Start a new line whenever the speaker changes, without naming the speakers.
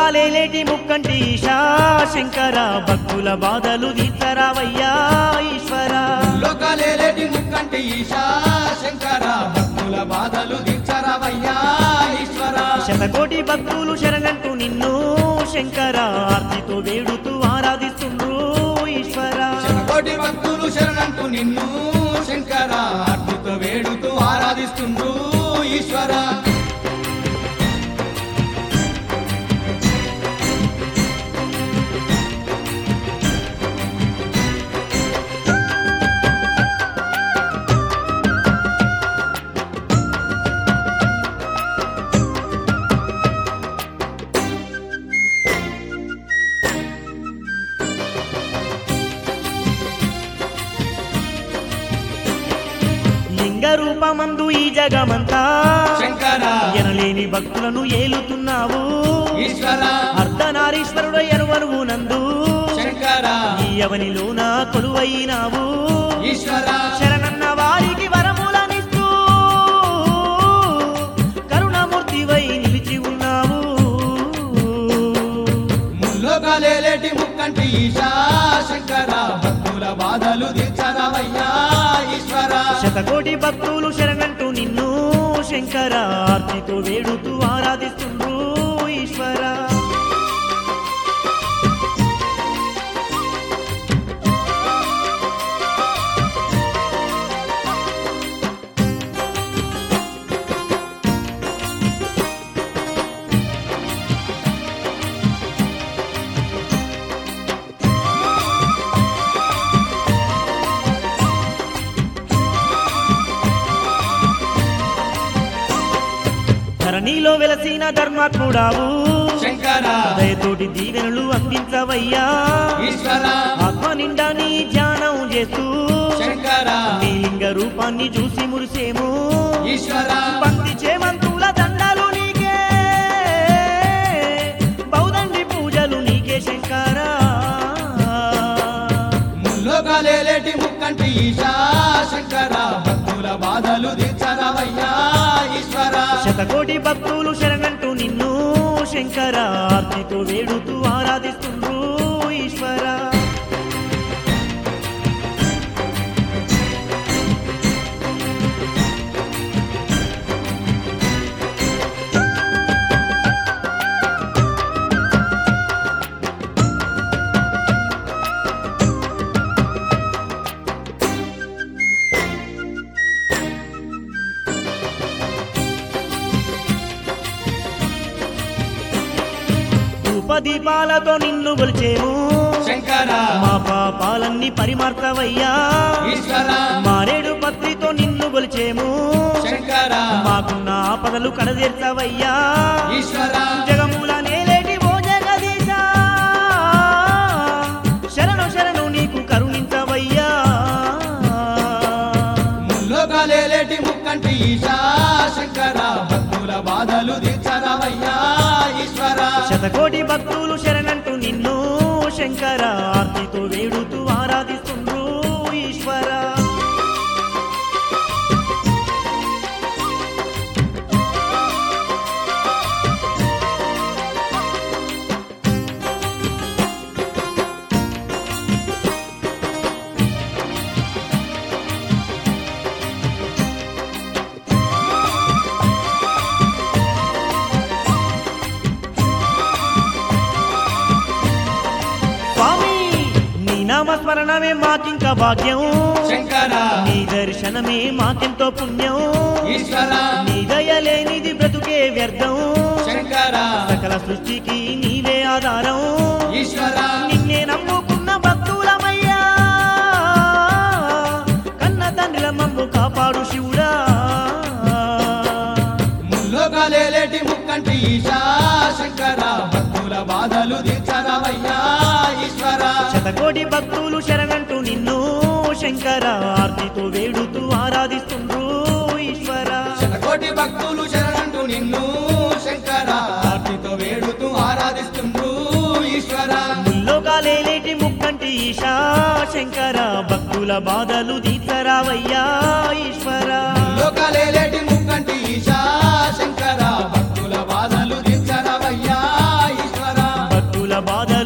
ముల్లోకాలేలేటి ముక్కంటి ఈశా శంకర భక్తుల బాధలు తీర్చరావయ్యా ఈశ్వర
లోకాలేలేటి ముక్కంటి ఈశా శంకర భక్తుల బాధలు దించరవయ్యా ఈశ్వర
శతకోటి భక్తులు శరణంటూ నిన్ను శంకర ఆర్తితో వేడుతూ ఆరాధిస్తుండ్రు ఈశ్వర
శతకోటి భక్తులు శరణంటూ నిన్ను శంకర ఆర్తితో వేడుతూ ఆరాధిస్తుండ్రు ఈశ్వర
లింగ రూపమందు ఈ జగమంతా
శంకర
ఎనలేని భక్తులను ఏలుతున్నావు
ఈశ్వర
అర్ధనారీశ్వరుడు ఎరువనువు నందు
శంకర
ఈ అవనిలోన కొలువైనావు
ఈశ్వర
శరణన్న వారికి వరములనిస్తూ కరుణమూర్తివై నిలిచి ఉన్నావు
ముల్లోకాలేలేటి ముక్కంటి ఈశా శంకర భక్తుల బాధలు దించరవయ్యా ఈశ్వర
శతకోటి భక్తులు శరణంటూ నిన్ను శంకర ఆర్తితో వేడుతూ ఆరాధిస్తుండ్రు ఈశ్వర ధరణిలో వెలసిన ధర్మాత్ముడావు
శంకర
దయతోటి దీవెనలు అందించవయ్యా
ఈశ్వర
ఆత్మ నిండా నీ ధ్యానం చేస్తూ
శంకర
నీ లింగ రూపాన్ని చూసి మురిసేము
ఈశ్వర
భక్తి చేమంతుల దండాలు నీకే బౌదండి పూజలు నీకే శంకర
ముల్లోకాలేలేటి ముక్కంటి ఈశా శంకర భక్తుల బాధలు దించరవయ్యా ఈశ్వర
శతకోటి భక్తులు శరణంటూ నిన్ను శంకర ఆర్తితో వేడుతూ ఆరాధిస్తుండ్రు ఈశ్వర ధూపదీపాలతో నిన్ను గొలిచేము
శంకర
మా పాపాలన్నీ పరిమార్తవయ్యా
ఈశ్వర
మారేడు పత్రితో నిన్ను గొలిచేము
శంకర
మాకున్న ఆపదలు కడదీర్చవయ్యా
ఈశ్వర
జగముల నేలేటి ఓ జగదీశ శరణు శరణు నీకు కరుణించవయ్యా
ముల్లోకాలేలేటి ముక్కంటి ఈశా శంకర భక్తుల బాధలు దించరవయ్యా ఈశ్వర
శతకోటి భక్తులు శరణంటూ నిన్ను శంకర ఆర్తితో వేడుతూ ఆరాధిస్తుండ్రు ఈశ్వర స్వామి నీ నామస్మరణమే మాకింక భాగ్యం
శంకర
నీ దర్శనమే మాకెంతో పుణ్యం
ఈశ్వర
నీ దయలేనిది బ్రతుకే వ్యర్థం
శంకర
సకల సృష్టికి నీవే ఆధారం
ఈశ్వర
నిన్నే నమ్ముకున్న భక్తులమయ్యా కన్న తండ్రిల మమ్ము కాపాడు శివుడా
ముల్లోకాలేలేటి ముక్కంటి ఈశా శంకర భక్తుల బాధలు దించరవయ్యా ఈశ్వర
శతకోటి భక్తులు శరణంటూ నిన్ను శంకర ఆర్తితో వేడుతూ ఆరాధిస్తుండ్రు ఈశ్వర
శతకోటి భక్తులు శరణంటూ నిన్ను శంకర ఆర్తితో వేడుతూ ఆరాధిస్తుండ్రు ఈశ్వర
ముల్లోకాలేలేటి ముక్కంటి ఈశా శంకర భక్తుల బాధలు తీర్చరావయ్యా ఈశ్వర
లోకాలేలేటి ముక్కంటి ఈశా శంకర భక్తుల బాధలు దించరవయ్యా ఈశ్వర
బాధలు